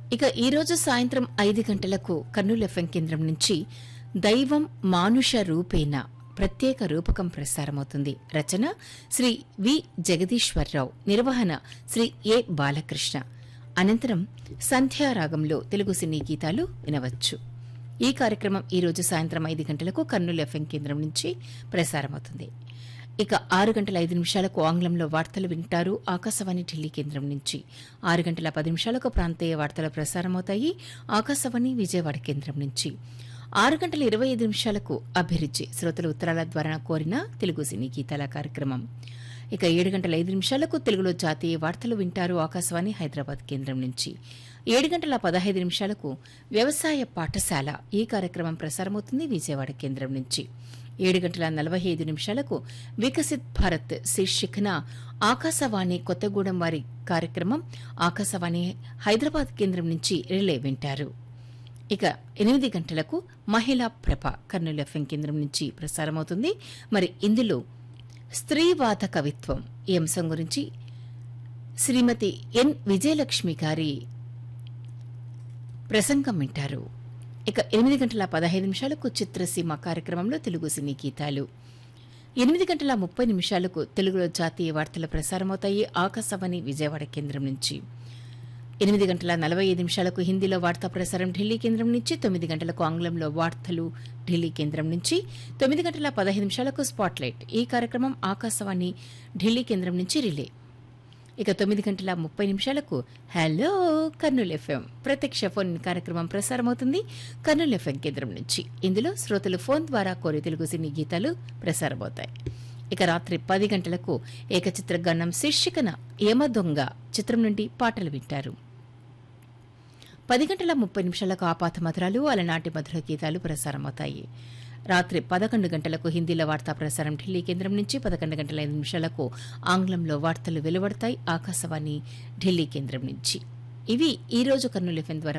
ఇక ఈ రోజు సాయంత్రం ఐదు గంటలకు కర్నూలు ఎఫ్ఎం కేంద్రం నుంచి దైవం మానుష రూపేణ ప్రత్యేక రూపకం ప్రసారమవుతుంది రచన శ్రీ వి జగదీశ్వరరావు నిర్వహణ శ్రీ ఏ బాలకృష్ణ అనంతరం సంధ్యారాగంలో తెలుగు సినీ గీతాలు వినవచ్చు ఈ కార్యక్రమం ఈ రోజు సాయంత్రం ఐదు గంటలకు కర్నూలు ఎఫ్ఎం కేంద్రం నుంచి ప్రసారమవుతుంది ఇక ఆరు గంటల ఐదు నిమిషాలకు ఆంగ్లంలో వార్తలు వింటారు ఆకాశవాణి ఢిల్లీ కేంద్రం నుంచి ఆరు గంటల పది నిమిషాలకు ప్రాంతీయ వార్తలు ప్రసారమవుతాయి ఆకాశవాణి విజయవాడ కేంద్రం నుంచి ఆరు గంటల ఇరవై ఐదు నిమిషాలకు అభిరుచి శ్రోతల ఉత్తరాల ద్వారా కోరిన తెలుగు సినీ గీతాల కార్యక్రమం ఇక ఏడు గంటల ఐదు నిమిషాలకు తెలుగులో జాతీయ వార్తలు వింటారు ఆకాశవాణి హైదరాబాద్ కేంద్రం నుంచి ఏడు గంటల పదహైదు నిమిషాలకు వ్యవసాయ పాఠశాల ఈ కార్యక్రమం ప్రసారమవుతుంది విజయవాడ కేంద్రం నుంచి ఏడు గంటల నలభై ఐదు నిమిషాలకు వికసిత్ భారత్ శీర్షికన ఆకాశవాణి కొత్తగూడెం వారి కార్యక్రమం ఆకాశవాణి హైదరాబాద్ కేంద్రం నుంచి రిలే వింటారు ఇక ఎనిమిది గంటలకు మహిళా ప్రభ కర్నూలు ఎఫ్ఎం కేంద్రం నుంచి ప్రసారమవుతుంది మరి ఇందులో స్త్రీవాద కవిత్వం ఈ అంశం గురించి శ్రీమతి ఎన్ విజయలక్ష్మి గారి ప్రసంగం వింటారు ఇక ఎనిమిది గంటల పదహైదు నిమిషాలకు చిత్రసీమ కార్యక్రమంలో తెలుగు సినీ గీతాలు ఎనిమిది గంటల ముప్పై నిమిషాలకు తెలుగులో జాతీయ వార్తలు ప్రసారమవుతాయి ఆకాశవాణి విజయవాడ కేంద్రం నుంచి ఎనిమిది గంటల నలభై ఐదు నిమిషాలకు హిందీలో వార్తా ప్రసారం ఢిల్లీ కేంద్రం నుంచి తొమ్మిది గంటలకు ఆంగ్లంలో వార్తలు ఢిల్లీ కేంద్రం నుంచి తొమ్మిది గంటల పదహైదు నిమిషాలకు స్పాట్లైట్ ఈ కార్యక్రమం ఆకాశవాణి ఢిల్లీ కేంద్రం నుంచి రిలే ఇక తొమ్మిది గంటల ముప్పై నిమిషాలకు హలో కర్నూలు ఎఫ్ఎం ప్రత్యక్ష ఫోన్ కార్యక్రమం ప్రసారమవుతుంది కర్నూలు ఎఫ్ఎం కేంద్రం నుంచి ఇందులో శ్రోతలు ఫోన్ ద్వారా కోరి తెలుగు సినీ గీతాలు ప్రసారమవుతాయి ఇక రాత్రి పది గంటలకు ఏకచిత్ర గణం శీర్షికన యమ దొంగ చిత్రం నుండి పాటలు వింటారు పది గంటల ముప్పై నిమిషాలకు ఆపాత మధురాలు అలనాటి మధుర గీతాలు ప్రసారమవుతాయి రాత్రి పదకొండు గంటలకు హిందీలో వార్తా ప్రసారం ఢిల్లీ కేంద్రం నుంచి పదకొండు గంటల ఐదు నిమిషాలకు ఆంగ్లంలో వార్తలు వెలువడతాయి ఆకాశవాణి ఢిల్లీ కేంద్రం నుంచి ఇవి ఈ రోజు కర్నూలు ఎఫ్ఎం ద్వారా